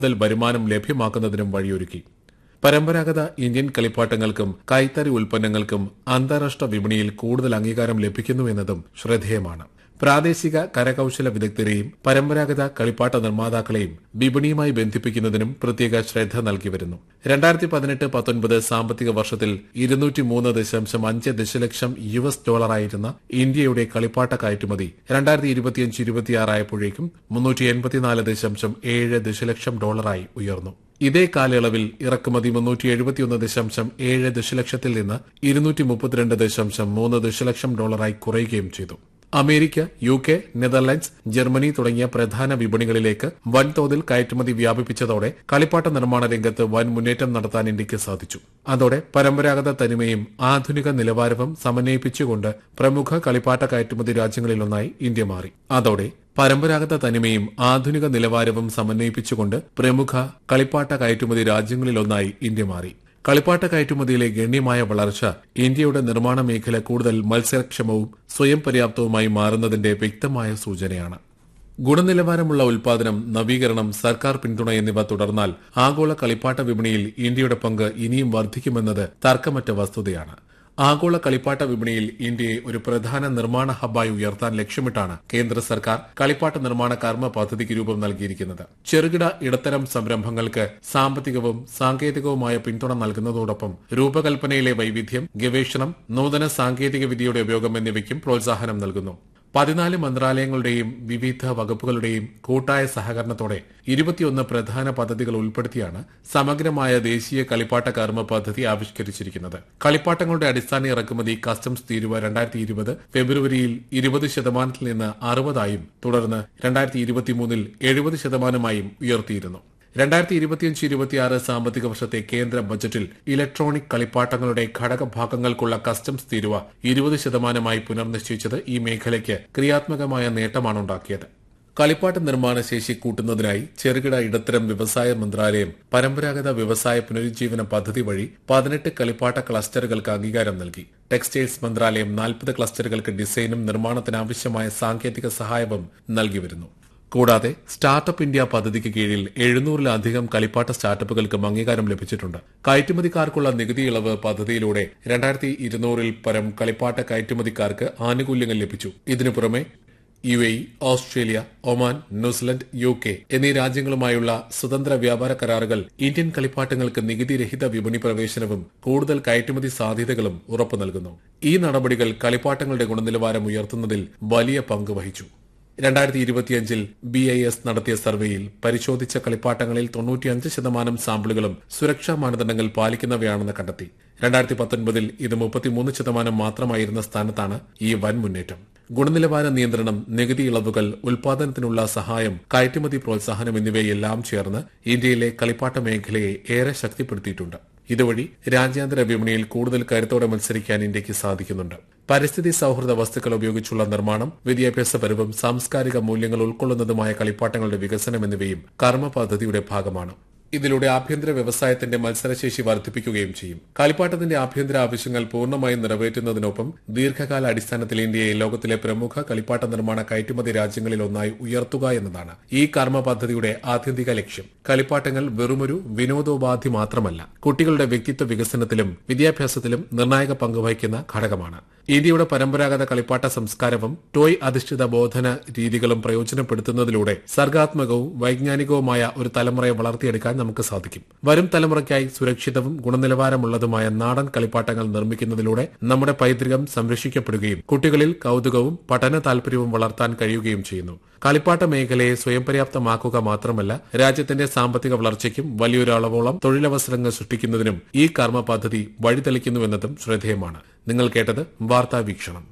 കൂടുതൽ വരുമാനം ലഭ്യമാക്കുന്നതിനും വഴിയൊരുക്കി പരമ്പരാഗത ഇന്ത്യൻ കളിപ്പാട്ടങ്ങൾക്കും കൈത്തറി ഉൽപ്പന്നങ്ങൾക്കും അന്താരാഷ്ട്ര വിപണിയിൽ കൂടുതൽ അംഗീകാരം ലഭിക്കുന്നുവെന്നതും ശ്രദ്ധേയമാണ് പ്രാദേശിക കരകൌശല വിദഗ്ധരെയും പരമ്പരാഗത കളിപ്പാട്ട നിർമ്മാതാക്കളെയും വിപണിയുമായി ബന്ധിപ്പിക്കുന്നതിനും പ്രത്യേക ശ്രദ്ധ നൽകി വരുന്നു രണ്ടായിരത്തി പതിനെട്ട് പത്തൊൻപത് സാമ്പത്തിക വർഷത്തിൽ ഇരുന്നൂറ്റി മൂന്ന് ദശാംശം അഞ്ച് ദശലക്ഷം യു എസ് ഡോളറായിരുന്ന ഇന്ത്യയുടെ കളിപ്പാട്ട കയറ്റുമതി രണ്ടായിരത്തി ഇരുപത്തിയഞ്ച് ഇരുപത്തിയാറായപ്പോഴേക്കും മുന്നൂറ്റി എൺപത്തിനാല് ദശാംശം ഏഴ് ദശലക്ഷം ഡോളറായി ഉയർന്നു ഇതേ കാലയളവിൽ ഇറക്കുമതി മുന്നൂറ്റി എഴുപത്തിയൊന്ന് ദശാംശം ഏഴ് ദശലക്ഷത്തിൽ നിന്ന് ഇരുന്നൂറ്റി മുപ്പത്തിരണ്ട് ദശാംശം മൂന്ന് ദശലക്ഷം ഡോളറായി കുറയുകയും ചെയ്തു അമേരിക്ക യു കെ നെതർലൻഡ്സ് ജർമ്മനി തുടങ്ങിയ പ്രധാന വിപണികളിലേക്ക് വൻതോതിൽ കയറ്റുമതി വ്യാപിപ്പിച്ചതോടെ കളിപ്പാട്ട നിർമ്മാണ രംഗത്ത് വൻ മുന്നേറ്റം നടത്താൻ ഇന്ത്യക്ക് സാധിച്ചു അതോടെ പരമ്പരാഗത തനിമയും ആധുനിക നിലവാരവും സമന്വയിപ്പിച്ചുകൊണ്ട് പ്രമുഖ കളിപ്പാട്ട കയറ്റുമതി രാജ്യങ്ങളിലൊന്നായി ഇന്ത്യ മാറി അതോടെ പരമ്പരാഗത തനിമയും ആധുനിക നിലവാരവും സമന്വയിപ്പിച്ചുകൊണ്ട് പ്രമുഖ കളിപ്പാട്ട കയറ്റുമതി രാജ്യങ്ങളിലൊന്നായി ഇന്ത്യ മാറി കളിപ്പാട്ട കയറ്റുമതിയിലെ ഗണ്യമായ വളർച്ച ഇന്ത്യയുടെ നിർമ്മാണ മേഖല കൂടുതൽ മത്സരക്ഷമവും സ്വയം പര്യാപ്തവുമായി മാറുന്നതിന്റെ വ്യക്തമായ സൂചനയാണ് ഗുണനിലവാരമുള്ള ഉൽപാദനം നവീകരണം സർക്കാർ പിന്തുണ എന്നിവ തുടർന്നാൽ ആഗോള കളിപ്പാട്ട വിപണിയിൽ ഇന്ത്യയുടെ പങ്ക് ഇനിയും വർദ്ധിക്കുമെന്നത് തർക്കമറ്റ വസ്തുതയാണ് ആഗോള കളിപ്പാട്ട വിപണിയിൽ ഇന്ത്യയെ ഒരു പ്രധാന നിർമ്മാണ ഹബ്ബായി ഉയർത്താൻ ലക്ഷ്യമിട്ടാണ് കേന്ദ്ര സർക്കാർ കളിപ്പാട്ട നിർമ്മാണ കർമ്മ പദ്ധതിക്ക് രൂപം നൽകിയിരിക്കുന്നത് ചെറുകിട ഇടത്തരം സംരംഭങ്ങൾക്ക് സാമ്പത്തികവും സാങ്കേതികവുമായ പിന്തുണ നൽകുന്നതോടൊപ്പം രൂപകൽപ്പനയിലെ വൈവിധ്യം ഗവേഷണം നൂതന സാങ്കേതിക വിദ്യയുടെ ഉപയോഗം എന്നിവയ്ക്കും പ്രോത്സാഹനം നൽകുന്നു പതിനാല് മന്ത്രാലയങ്ങളുടെയും വിവിധ വകുപ്പുകളുടെയും കൂട്ടായ സഹകരണത്തോടെ ഇരുപത്തിയൊന്ന് പ്രധാന പദ്ധതികൾ ഉൾപ്പെടുത്തിയാണ് സമഗ്രമായ ദേശീയ കളിപ്പാട്ട കർമ്മ പദ്ധതി ആവിഷ്കരിച്ചിരിക്കുന്നത് കളിപ്പാട്ടങ്ങളുടെ അടിസ്ഥാന ഇറക്കുമതി കസ്റ്റംസ് തീരുവ രണ്ടായിരത്തി ഇരുപത് ഫെബ്രുവരിയിൽ ഇരുപത് ശതമാനത്തിൽ നിന്ന് അറുപതായും തുടർന്ന് രണ്ടായിരത്തി ഇരുപത്തിമൂന്നിൽ എഴുപത് ശതമാനമായും ഉയർത്തിയിരുന്നു രണ്ടായിരത്തി ഇരുപത്തിയഞ്ച് ഇരുപത്തിയാറ് സാമ്പത്തിക വർഷത്തെ കേന്ദ്ര ബജറ്റിൽ ഇലക്ട്രോണിക് കളിപ്പാട്ടങ്ങളുടെ ഘടകഭാഗങ്ങൾക്കുള്ള കസ്റ്റംസ് തീരുവ ഇരുപത് ശതമാനമായി പുനർനിശ്ചയിച്ചത് ഈ മേഖലയ്ക്ക് ക്രിയാത്മകമായ നേട്ടമാണുണ്ടാക്കിയത് കളിപ്പാട്ട നിർമ്മാണ ശേഷി കൂട്ടുന്നതിനായി ചെറുകിട ഇടത്തരം വ്യവസായ മന്ത്രാലയം പരമ്പരാഗത വ്യവസായ പുനരുജ്ജീവന പദ്ധതി വഴി പതിനെട്ട് കളിപ്പാട്ട ക്ലസ്റ്ററുകൾക്ക് അംഗീകാരം നൽകി ടെക്സ്റ്റൈൽസ് മന്ത്രാലയം നാൽപ്പത് ക്ലസ്റ്ററുകൾക്ക് ഡിസൈനും നിർമ്മാണത്തിനാവശ്യമായ സാങ്കേതിക സഹായവും നൽകി വരുന്നു കൂടാതെ സ്റ്റാർട്ടപ്പ് ഇന്ത്യ പദ്ധതിക്ക് കീഴിൽ എഴുന്നൂറിലധികം കളിപ്പാട്ട സ്റ്റാർട്ടപ്പുകൾക്കും അംഗീകാരം ലഭിച്ചിട്ടുണ്ട് കയറ്റുമതിക്കാർക്കുള്ള നികുതി ഇളവ് പദ്ധതിയിലൂടെ രണ്ടായിരത്തി ഇരുന്നൂറിൽ പരം കളിപ്പാട്ട കയറ്റുമതിക്കാർക്ക് ആനുകൂല്യങ്ങൾ ലഭിച്ചു ഇതിനു പുറമെ U A Australia Oman New Zealand U K എന്നീ രാജ്യങ്ങളുമായുള്ള സ്വതന്ത്ര വ്യാപാര കരാറുകൾ ഇന്ത്യൻ കളിപ്പാട്ടങ്ങൾക്ക് നികുതിരഹിത വിപണി പ്രവേശനവും കൂടുതൽ കയറ്റുമതി സാധ്യതകളും ഉറപ്പു നൽകുന്നു ഈ നടപടികൾ കളിപ്പാട്ടങ്ങളുടെ ഗുണനിലവാരം ഉയർത്തുന്നതിൽ വലിയ പങ്ക് വഹിച്ചു രണ്ടായിരത്തി ഇരുപത്തിയഞ്ചിൽ ബി ഐ എസ് നടത്തിയ സർവേയിൽ പരിശോധിച്ച കളിപ്പാട്ടങ്ങളിൽ തൊണ്ണൂറ്റിയഞ്ച് ശതമാനം സാമ്പിളുകളും സുരക്ഷാ മാനദണ്ഡങ്ങൾ പാലിക്കുന്നവയാണെന്ന് കണ്ടെത്തി രണ്ടായിരത്തി പത്തൊൻപതിൽ ഇത് മുപ്പത്തിമൂന്ന് ശതമാനം മാത്രമായിരുന്ന സ്ഥാനത്താണ് ഈ വൻ മുന്നേറ്റം ഗുണനിലവാര നിയന്ത്രണം നികുതി ഇളവുകൾ ഉൽപാദനത്തിനുള്ള സഹായം കയറ്റുമതി പ്രോത്സാഹനം എന്നിവയെല്ലാം ചേർന്ന് ഇന്ത്യയിലെ കളിപ്പാട്ട മേഖലയെ ഏറെ ശക്തിപ്പെടുത്തിയിട്ടുണ്ട് ഇതുവഴി രാജ്യാന്തര വിപണിയിൽ കൂടുതൽ കരുത്തോടെ മത്സരിക്കാൻ ഇന്ത്യക്ക് സാധിക്കുന്നുണ്ട് പരിസ്ഥിതി സൌഹൃദ വസ്തുക്കൾ ഉപയോഗിച്ചുള്ള നിർമ്മാണം വിദ്യാഭ്യാസപരവും സാംസ്കാരിക മൂല്യങ്ങൾ ഉൾക്കൊള്ളുന്നതുമായ കളിപ്പാട്ടങ്ങളുടെ വികസനം എന്നിവയും കർമ്മ പദ്ധതിയുടെ ഭാഗമാണ് ഇതിലൂടെ ആഭ്യന്തര വ്യവസായത്തിന്റെ മത്സരശേഷി വർദ്ധിപ്പിക്കുകയും ചെയ്യും കളിപ്പാട്ടത്തിന്റെ ആഭ്യന്തര ആവശ്യങ്ങൾ പൂർണ്ണമായും നിറവേറ്റുന്നതിനൊപ്പം ദീർഘകാല അടിസ്ഥാനത്തിൽ ഇന്ത്യയെ ലോകത്തിലെ പ്രമുഖ കളിപ്പാട്ട നിർമ്മാണ കയറ്റുമതി രാജ്യങ്ങളിൽ ഒന്നായി ഉയർത്തുക എന്നതാണ് ഈ കർമ്മ പദ്ധതിയുടെ ആത്യന്തിക ലക്ഷ്യം കളിപ്പാട്ടങ്ങൾ വെറുമൊരു വിനോദോപാധി മാത്രമല്ല കുട്ടികളുടെ വ്യക്തിത്വ വികസനത്തിലും വിദ്യാഭ്യാസത്തിലും നിർണായക പങ്കുവഹിക്കുന്ന ഘടകമാണ് ഇന്ത്യയുടെ പരമ്പരാഗത കളിപ്പാട്ട സംസ്കാരവും ടോയ് അധിഷ്ഠിത ബോധന രീതികളും പ്രയോജനപ്പെടുത്തുന്നതിലൂടെ സർഗാത്മകവും വൈജ്ഞാനികവുമായ ഒരു തലമുറയെ വളർത്തിയെടുക്കാൻ നമുക്ക് സാധിക്കും വരും തലമുറയ്ക്കായി സുരക്ഷിതവും ഗുണനിലവാരമുള്ളതുമായ നാടൻ കളിപ്പാട്ടങ്ങൾ നിർമ്മിക്കുന്നതിലൂടെ നമ്മുടെ പൈതൃകം സംരക്ഷിക്കപ്പെടുകയും കുട്ടികളിൽ കൌതുകവും പഠന താൽപര്യവും വളർത്താൻ കഴിയുകയും ചെയ്യുന്നു കളിപ്പാട്ട മേഖലയെ സ്വയം പര്യാപ്തമാക്കുക മാത്രമല്ല രാജ്യത്തിന്റെ സാമ്പത്തിക വളർച്ചയ്ക്കും വലിയൊരു അളവോളം തൊഴിലവസരങ്ങൾ സൃഷ്ടിക്കുന്നതിനും ഈ കർമ്മ പദ്ധതി വഴിതെളിക്കുന്നുവെന്നതും ശ്രദ്ധേയമാണ് നിങ്ങൾ കേട്ടത് വാർത്താ വീക്ഷണം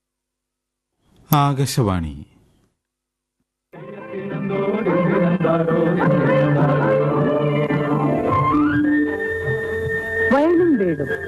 ആകാശവാണി വയലും വീടും